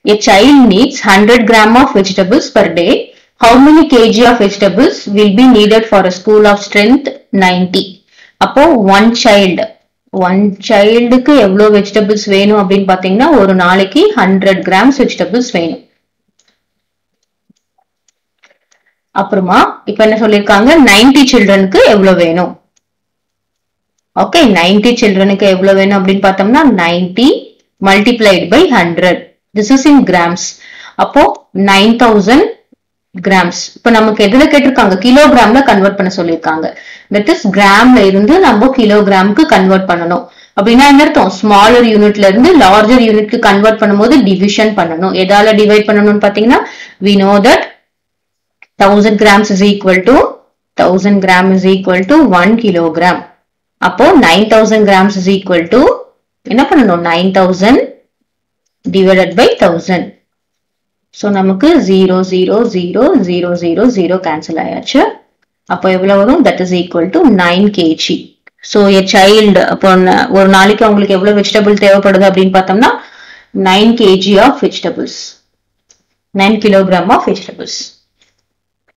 a child needs 100 gram of vegetables per day how many kg of vegetables will be needed for a school of strength 90 அப்போ one child one சைல்டுக்கு எவ்வளவு vegetables வேணும் அப்படின்னு பாத்தீங்கன்னா ஒரு நாளைக்கு hundred grams vegetables வேணும் அப்புறமா இப்ப என்ன சொல்லிருக்காங்க நைன்டி சில்ட்ரனுக்கு எவ்வளவு வேணும் ஓகே நைன்டி சில்ட்ரனுக்கு எவ்வளவு வேணும் அப்படின்னு பார்த்தோம்னா ninety multiplied by hundred this is in grams அப்போ நைன் தௌசண்ட் கிராம்ஸ் இப்ப நமக்கு எதுல கேட்டிருக்காங்க கிலோகிராம்ல கன்வெர்ட் பண்ண சொல்லியிருக்காங்க தட் இஸ் கிராம்ல இருந்து நம்ம கிலோகிராமுக்கு கன்வெர்ட் பண்ணணும் அப்படின்னா என்ன அர்த்தம் ஸ்மாலர் யூனிட்ல இருந்து லார்ஜர் யூனிட்க்கு கன்வெர்ட் பண்ணும்போது டிவிஷன் பண்ணணும் எதால டிவைட் பண்ணணும்னு பாத்தீங்கன்னா we know that thousand grams is equal to thousand gram is equal to one kilogram அப்போ nine thousand grams is equal to என்ன பண்ணணும் nine thousand divided by thousand so நமக்கு zero zero zero zero zero zero cancel ஆயாச்சு அப்போ எவ்வளவு வரும் that is equal to nine KG so a child அப்போ ந- ஒரு நாளைக்கு அவங்களுக்கு எவ்வளவு வெஜிடபிள் தேவைப்படுது அப்படின்னு பார்த்தோம்னா nine KG of vegetables nine kilogram of vegetables